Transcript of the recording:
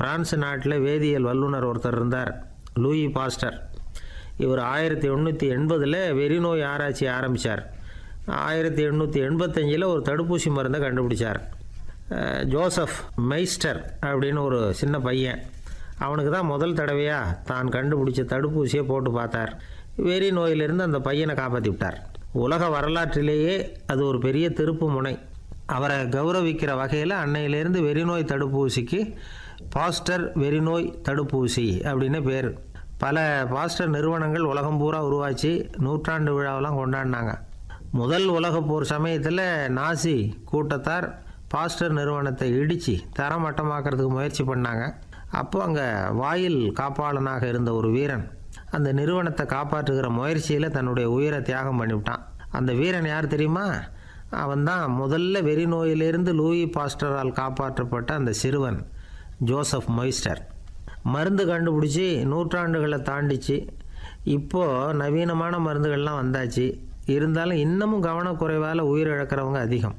France நாட்டில் வேதியியல் வல்லுனர் ஒருத்தர் இருந்தார் லூயி பாஸ்டர் இவர் ஆயிரத்தி எண்ணூற்றி எண்பதில் வெறிநோய் ஆராய்ச்சி ஆரம்பித்தார் ஆயிரத்தி எண்ணூற்றி எண்பத்தஞ்சில் ஒரு தடுப்பூசி மருந்தை கண்டுபிடிச்சார் அஹ், ஜோசப் மெய்ஸ்டர் அப்படின்னு ஒரு சின்ன பையன் அவனுக்கு தான் முதல் தடவையாக தான் கண்டுபிடிச்ச தடுப்பூசியை போட்டு பார்த்தார் வெறி நோயிலிருந்து அந்த பையனை காப்பாற்றி விட்டார் உலக வரலாற்றிலேயே அது ஒரு பெரிய திருப்பு முனை அவரை கௌரவிக்கிற வகையில் அன்னையிலேருந்து வெறிநோய் தடுப்பூசிக்கு பாஸ்டர் வெறிநோய் தடுப்பூசி அப்படின்னு பேர் பல பாஸ்டர் நிறுவனங்கள் உலகம் பூரா உருவாச்சு நூற்றாண்டு விழாவெல்லாம் கொண்டாடினாங்க முதல் உலகப் போர் சமயத்தில் நாசி கூட்டத்தார் பாஸ்டர் நிறுவனத்தை இடித்து தரமட்டமாக்கிறதுக்கு முயற்சி பண்ணாங்க அப்போ அங்கே வாயில் காப்பாளனாக இருந்த ஒரு வீரன் அந்த நிறுவனத்தை காப்பாற்றுகிற முயற்சியில் தன்னுடைய உயிரை தியாகம் பண்ணிவிட்டான் அந்த வீரன் யார் தெரியுமா அவன்தான் முதல்ல வெறி நோயிலிருந்து லூயி பாஸ்டரால் காப்பாற்றப்பட்ட அந்த சிறுவன் ஜோசப் மொய்ஸ்டர் மருந்து கண்டுபிடிச்சி நூற்றாண்டுகளை தாண்டிச்சு இப்போது நவீனமான மருந்துகள்லாம் வந்தாச்சு இருந்தாலும் இன்னமும் கவனக்குறைவால் உயிரிழக்கிறவங்க அதிகம்